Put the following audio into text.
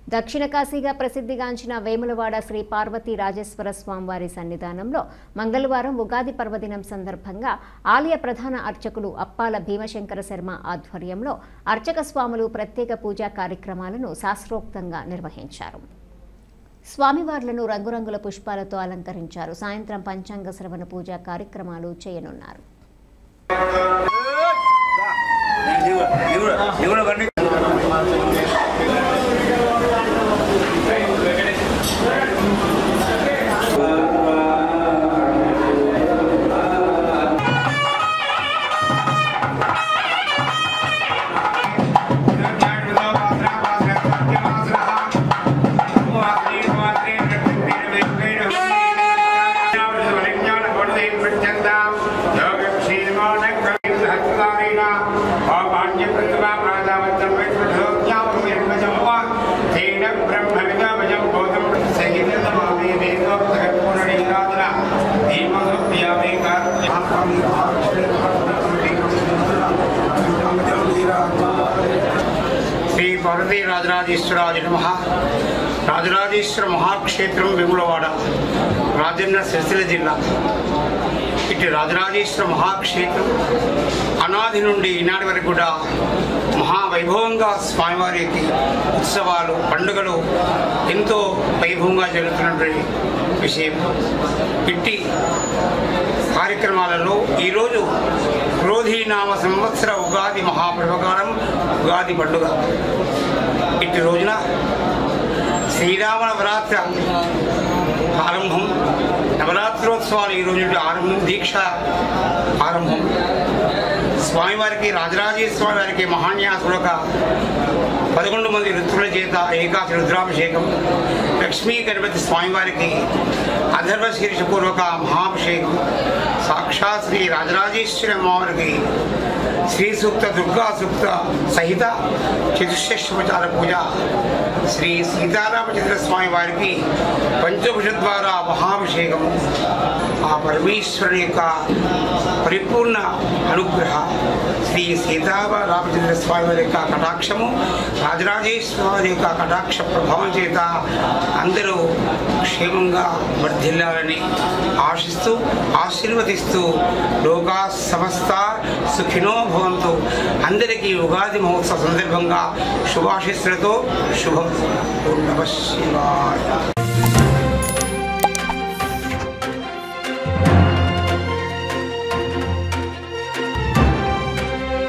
దక్షిణ కాశీగా ప్రసిద్ధిగాంచిన వేములవాడ శ్రీ పార్వతీ రాజేశ్వర స్వామివారి సన్నిధానంలో మంగళవారం ఉగాది పర్వదినం సందర్భంగా ఆలయ ప్రధాన అర్చకులు అప్పాల భీమశంకర శర్మ ఆధ్వర్యంలో అర్చక స్వాములు ప్రత్యేక పూజా కార్యక్రమాలను శాస్త్రోక్తంగా నిర్వహించారు స్వామివార్లను రంగురంగుల పుష్పాలతో అలంకరించారు సాయంత్రం పంచాంగ శ్రవణ పూజా కార్యక్రమాలు చేయనున్నారు శ్రీ పార్వతీ రాజరాజేశ్వరాజ నమ రాజరాజేశ్వర మహాక్షేత్రం వెములవాడ రాజన్న సిరిసిల్ల జిల్లా ఇటు రాజరాజేశ్వర మహాక్షేత్రం అనాది నుండి ఈనాటి వరకు కూడా మహావైభవంగా స్వామివారికి ఉత్సవాలు పండుగలు ఎంతో వైభవంగా జరుగుతున్నటువంటి విషయం ఇట్టి కార్యక్రమాలలో ఈరోజు క్రోధీనామ సంవత్సర ఉగాది మహాప్రభకారం ఉగాది పండుగ ఇట్టి రోజున శ్రీరామ నవరాత్ర ఆరంభం నవరాత్రోత్సవాలు ఈ రోజు నుండి ఆరంభం దీక్ష ఆరంభం స్వామివారికి రాజరాజేశ్వర స్వామి వారికి మహాన్యాసుడొక పదకొండు మంది రుద్రుల చేత ఏకాశ రుద్రాభిషేకం లక్ష్మీ గణపతి స్వామివారికి అధర్వ శీర్షపూర్వక మహాభిషేకం సాక్షాత్ శ్రీ రాజరాజేశ్వరి అమ్మవారికి శ్రీ సూక్త దుర్గా సూక్త సహిత చతుషోపచార పూజ శ్రీ సీతారామచంద్ర స్వామి వారికి పంచభుష ద్వారా మహాభిషేకం ఆ పరమేశ్వరుని యొక్క పరిపూర్ణ అనుగ్రహ శ్రీ సీతారామచంద్ర స్వామి వారి యొక్క కటాక్షము రాజరాజేశ్వరి వారి యొక్క కటాక్ష ప్రభావం చేత అందరూ క్షేమంగా వర్ధిల్లాలని ఆశిస్తూ ఆశీర్వదిస్తూ లోకా సమస్త సుఖినో భవంతు అందరికీ ఉగాది మహోత్సవ సందర్భంగా శుభాశిస్సులతో శుభం ఓం నమః శివాయ